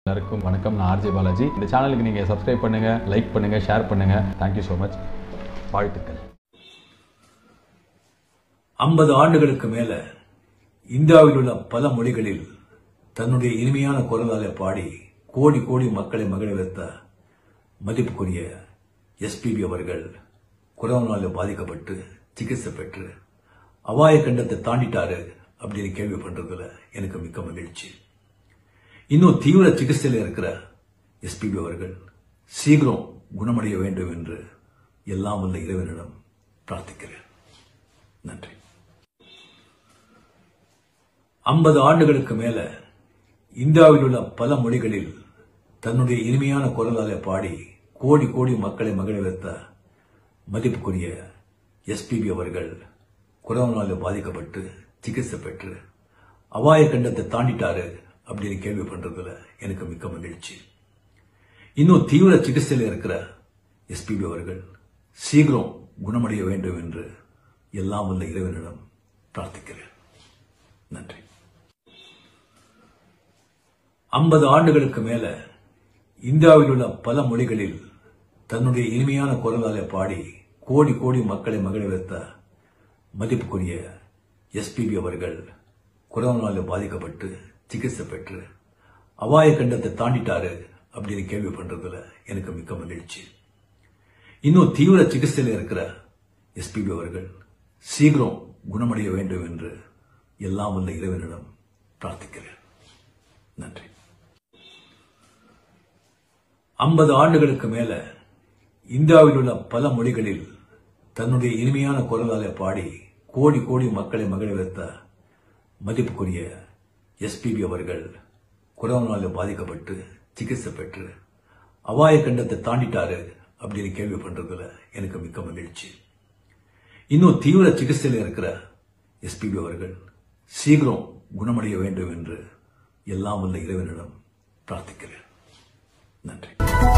எல்லாருக்கும் வணக்கம் நான் ஆர்ஜே பாலாஜி இந்த சேனலுக்கு நீங்கள் சப்ஸ்கிரைப் பண்ணுங்கள் லைக் பண்ணுங்கள் ஷேர் பண்ணுங்கள் தேங்க்யூ ஸோ மச் வாழ்த்துக்கள் ஐம்பது ஆண்டுகளுக்கு மேல இந்தியாவில் உள்ள பல மொழிகளில் தன்னுடைய இனிமையான குரலாலே பாடி கோடி கோடி மக்களை மகிழ வைத்த மதிப்புக்குரிய எஸ்பிபி அவர்கள் கொரோனாவில் பாதிக்கப்பட்டு சிகிச்சை பெற்று அபாய கண்டத்தை தாண்டிட்டாரு அப்படின்னு கேள்வி பண்றதுல எனக்கு மிக்க மகிழ்ச்சி இன்னும் தீவிர சிகிச்சையில் இருக்கிற எஸ்பிபி அவர்கள் சீக்கிரம் குணமடைய வேண்டும் என்று எல்லாம் வல்ல இறைவனிடம் பிரார்த்திக்கிறேன் நன்றி ஐம்பது ஆண்டுகளுக்கு மேல இந்தியாவில் உள்ள பல மொழிகளில் தன்னுடைய இனிமையான குரலாலே பாடி கோடி கோடி மக்களை மகிழ வைத்த மதிப்புக்குரிய எஸ்பிபி அவர்கள் கொரோனாவில் பாதிக்கப்பட்டு சிகிச்சை பெற்று அபாய கண்டத்தை தாண்டிட்டாரு அப்படின்னு கேள்வி பண்றதுல எனக்கு மிக்க மகிழ்ச்சி இன்னும் தீவிர சிகிச்சையில் இருக்கிற எஸ்பிபி அவர்கள் சீக்கிரம் குணமடைய வேண்டும் என்று எல்லாம் வல்ல இறைவனிடம் பிரார்த்திக்கிறேன் நன்றி ஐம்பது ஆண்டுகளுக்கு மேல இந்தியாவில் உள்ள பல மொழிகளில் தன்னுடைய இனிமையான குரலாலே பாடி கோடி கோடி மக்களை மகிழ வைத்த மதிப்புக்குரிய எஸ்பிபி அவர்கள் கொரோனாவில் பாதிக்கப்பட்டு சிகிச்சை பெற்று அபாய கண்டத்தை தாண்டிட்டாரு அப்படின்னு கேள்வி பண்றதுல எனக்கு மிக்க மகிழ்ச்சி இன்னும் தீவிர சிகிச்சையில் இருக்கிற எஸ்பிபி அவர்கள் சீக்கிரம் குணமடைய வேண்டும் என்று எல்லாம் வல்ல இறைவனிடம் பிரார்த்திக்கிறேன் நன்றி ஐம்பது ஆண்டுகளுக்கு மேல இந்தியாவில் உள்ள பல மொழிகளில் தன்னுடைய இனிமையான குரலாலே பாடி கோடி கோடி மக்களை மகிழ வைத்த மதிப்புக்குரிய எஸ்பிபி அவர்கள் கொரோனாவில் பாதிக்கப்பட்டு சிகிச்சை பெற்று அபாய கண்டத்தை தாண்டிட்டாரு அப்படின்னு கேள்வி பண்றதுல எனக்கு மிக்க மகிழ்ச்சி இன்னும் தீவிர சிகிச்சையில் இருக்கிற எஸ்பிபி அவர்கள் சீக்கிரம் குணமடைய வேண்டும் என்று எல்லாம் வல்ல இறைவனிடம் பிரார்த்திக்கிறேன் நன்றி